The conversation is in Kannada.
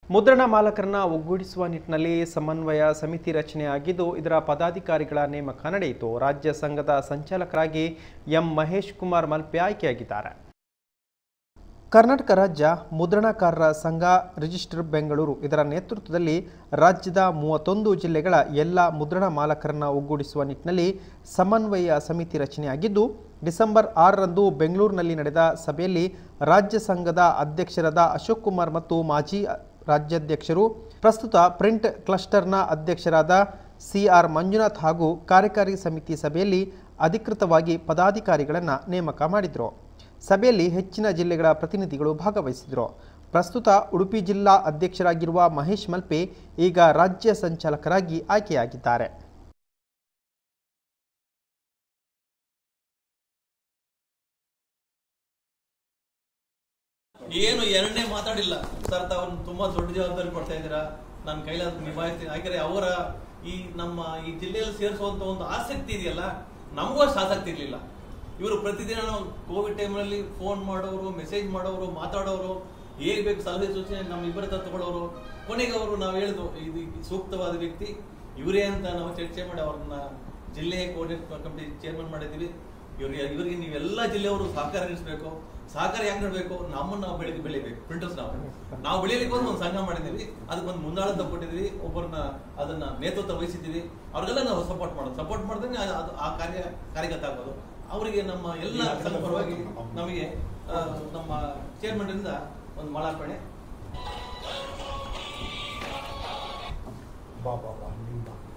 ಮುದ್ರಣ ಮಾಲಕರನ್ನ ಒಗ್ಗೂಡಿಸುವ ನಿಟ್ಟಿನಲ್ಲಿ ಸಮನ್ವಯ ಸಮಿತಿ ರಚನೆಯಾಗಿದ್ದು ಇದರ ಪದಾಧಿಕಾರಿಗಳ ನೇಮಕ ನಡೆಯಿತು ರಾಜ್ಯ ಸಂಘದ ಸಂಚಾಲಕರಾಗಿ ಎಂ ಮಹೇಶ್ ಕುಮಾರ್ ಮಲ್ಪೆ ಆಯ್ಕೆಯಾಗಿದ್ದಾರೆ ಕರ್ನಾಟಕ ರಾಜ್ಯ ಮುದ್ರಣಕಾರರ ಸಂಘ ರಿಜಿಸ್ಟರ್ ಬೆಂಗಳೂರು ಇದರ ನೇತೃತ್ವದಲ್ಲಿ ರಾಜ್ಯದ ಮೂವತ್ತೊಂದು ಜಿಲ್ಲೆಗಳ ಎಲ್ಲ ಮುದ್ರಣ ಮಾಲಕರನ್ನ ಒಗ್ಗೂಡಿಸುವ ನಿಟ್ಟಿನಲ್ಲಿ ಸಮನ್ವಯ ಸಮಿತಿ ರಚನೆಯಾಗಿದ್ದು ಡಿಸೆಂಬರ್ ಆರರಂದು ಬೆಂಗಳೂರಿನಲ್ಲಿ ನಡೆದ ಸಭೆಯಲ್ಲಿ ರಾಜ್ಯ ಸಂಘದ ಅಧ್ಯಕ್ಷರಾದ ಅಶೋಕ್ ಕುಮಾರ್ ಮತ್ತು ಮಾಜಿ ರಾಜ್ಯಾಧ್ಯಕ್ಷರು ಪ್ರಸ್ತುತ ಪ್ರಿಂಟ್ ಕ್ಲಸ್ಟರ್ನ ಅಧ್ಯಕ್ಷರಾದ ಸಿಆರ್ ಮಂಜುನಾಥ್ ಹಾಗೂ ಕಾರ್ಯಕಾರಿ ಸಮಿತಿ ಸಭೆಯಲ್ಲಿ ಅಧಿಕೃತವಾಗಿ ಪದಾಧಿಕಾರಿಗಳನ್ನು ನೇಮಕ ಮಾಡಿದರು ಸಭೆಯಲ್ಲಿ ಹೆಚ್ಚಿನ ಜಿಲ್ಲೆಗಳ ಪ್ರತಿನಿಧಿಗಳು ಭಾಗವಹಿಸಿದರು ಪ್ರಸ್ತುತ ಉಡುಪಿ ಜಿಲ್ಲಾ ಅಧ್ಯಕ್ಷರಾಗಿರುವ ಮಹೇಶ್ ಮಲ್ಪೆ ಈಗ ರಾಜ್ಯ ಸಂಚಾಲಕರಾಗಿ ಆಯ್ಕೆಯಾಗಿದ್ದಾರೆ ಏನು ಎರಡನೇ ಮಾತಾಡಿಲ್ಲ ಸರ್ ತಾವು ತುಂಬಾ ದೊಡ್ಡ ಜವಾಬ್ದಾರಿ ಕೊಡ್ತಾ ಇದ್ದೀರಾ ನನ್ನ ಕೈಲಾದ ನಿಭಾಯಿಸ್ತೀನಿ ಯಾಕಂದ್ರೆ ಅವರ ಈ ನಮ್ಮ ಈ ಜಿಲ್ಲೆಯಲ್ಲಿ ಸೇರಿಸುವಂತ ಒಂದು ಆಸಕ್ತಿ ಇದೆಯಲ್ಲ ನಮಗೂ ಅಷ್ಟು ಆಸಕ್ತಿ ಇರಲಿಲ್ಲ ಇವರು ಪ್ರತಿದಿನ ನಾವು ಕೋವಿಡ್ ಟೈಮಲ್ಲಿ ಫೋನ್ ಮಾಡೋರು ಮೆಸೇಜ್ ಮಾಡೋರು ಮಾತಾಡೋರು ಹೇಗೆ ಬೇಕು ಸಲಹೆ ಸೂಚನೆ ನಮ್ಮ ಇಬ್ಬರ ಹತ್ರ ತಗೊಳ್ಳೋರು ಕೊನೆಗೆ ಅವರು ನಾವು ಹೇಳಿದ್ವು ಇದು ಸೂಕ್ತವಾದ ವ್ಯಕ್ತಿ ಇವರೇ ಅಂತ ನಾವು ಚರ್ಚೆ ಮಾಡಿ ಅವ್ರನ್ನ ಜಿಲ್ಲೆ ಕೋಆರ್ಡಿನೇಟ್ ಕಮಿಟಿ ಚೇರ್ಮನ್ ಮಾಡಿದ್ದೀವಿ ಇವ್ರಿಗೆ ಇವರಿಗೆ ನೀವೆಲ್ಲ ಜಿಲ್ಲೆಯವರು ಸಹಕಾರ ನೀಡಿಸ್ಬೇಕು ಸಹಕಾರ ಯಾಕೆ ನೀಡಬೇಕು ನಮ್ಮನ್ನ ನಾವು ಬೆಳೆದು ಬೆಳಿಬೇಕು ಪ್ರಿಂಟರ್ಸ್ ನಾವು ನಾವು ಬೆಳಿಲಿಕ್ಕೆ ಒಂದು ಸಂಘ ಮಾಡಿದ್ದೀವಿ ಅದಕ್ಕೆ ಒಂದು ಮುಂದಾಳತ್ವ ಕೊಟ್ಟಿದ್ದೀವಿ ಒಬ್ಬರನ್ನ ಅದನ್ನ ನೇತೃತ್ವ ವಹಿಸಿದ್ದೀವಿ ಅವ್ರಿಗೆಲ್ಲ ನಾವು ಸಪೋರ್ಟ್ ಮಾಡೋದು ಸಪೋರ್ಟ್ ಮಾಡಿದ್ರೆ ಅದು ಆ ಕಾರ್ಯ ಕಾರ್ಯಗತ ಆಗೋದು ಅವರಿಗೆ ನಮ್ಮ ಎಲ್ಲ ಸಂಘ ಪರವಾಗಿ ನಮಗೆ ಆ, ನಮ್ಮ ಚೇರ್ಮನ್ ಇಂದ ಒಂದು ಮಾಲಾರ್ಪಣೆ ಬಾ ಬಾ ಬಾ ನೀನ್ ಬಾ